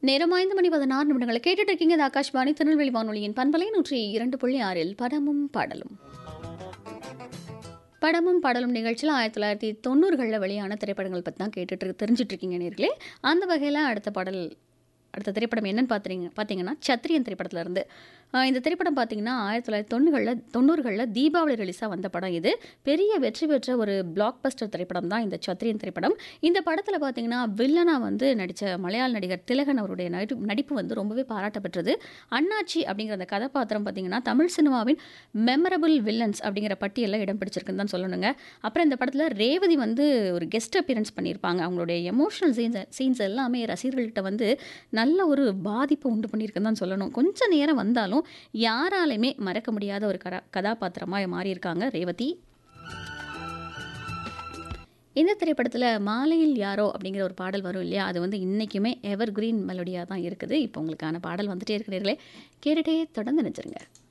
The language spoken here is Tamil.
நேரம் ஐந்து மணி பதினாறு நிமிடங்களை கேட்டுட்டு இருக்கீங்க இது ஆகாஷ்வாணி திருநெல்வேலி வானொலியின் பண்பலை நூற்றி இரண்டு புள்ளி ஆறில் படமும் பாடலும் படமும் பாடலும் நிகழ்ச்சியில் ஆயிரத்தி தொள்ளாயிரத்தி தொண்ணூறுகளில் வெளியான திரைப்படங்கள் பற்றி தான் கேட்டுட்டு தெரிஞ்சிட்டு இருக்கீங்க நேர்களே அந்த வகையில் அடுத்த பாடல் அடுத்த திரைப்படம் என்னன்னு பார்த்துறீங்க பார்த்தீங்கன்னா சத்திரியன் திரைப்படத்துல இருந்து ஆஹ் இந்த திரைப்படம் பார்த்தீங்கன்னா ஆயிரத்தி தொள்ளாயிரத்தி தொண்ணூறுகளில் தொண்ணூறுகளில் தீபாவளி ரிலீஸாக வந்த படம் இது பெரிய வெற்றி பெற்ற ஒரு பிளாக் பஸ்டர் திரைப்படம் தான் இந்த சத்திரியன் திரைப்படம் இந்த படத்தில் பார்த்தீங்கன்னா வில்லனா வந்து நடித்த மலையாள நடிகர் திலகன் அவருடைய நடிப்பு நடிப்பு வந்து ரொம்பவே பாராட்ட பெற்றது அண்ணாச்சி அப்படிங்கிற அந்த கதாபாத்திரம் பார்த்தீங்கன்னா தமிழ் சினிமாவின் மெமரபிள் வில்லன்ஸ் அப்படிங்கிற பட்டியலில் இடம் பிடிச்சிருக்குன்னு தான் சொல்லணுங்க அப்புறம் இந்த படத்தில் ரேவதி வந்து ஒரு கெஸ்ட் அப்பியரன்ஸ் பண்ணியிருப்பாங்க அவங்களுடைய எமோஷனல் சீன்ஸ் சீன்ஸ் எல்லாமே ரசிகர்கள்ட்ட வந்து நல்ல ஒரு பாதிப்பை உண்டு பண்ணியிருக்குன்னு தான் சொல்லணும் கொஞ்ச நேரம் வந்தாலும் யாராலையுமே மறக்க முடியாத ஒரு கதா கதாபாத்திரமாக மாறியிருக்காங்க ரேவதி இந்த திரைப்படத்தில் மாலையில் யாரோ அப்படிங்கிற ஒரு பாடல் வரும் இல்லையா அது வந்து இன்றைக்குமே எவர் கிரீன் மெலடியாக தான் இருக்குது இப்போ உங்களுக்கான பாடல் வந்துட்டே இருக்கிறீர்களே கேட்டுட்டே தொடர்ந்து நினைச்சிருங்க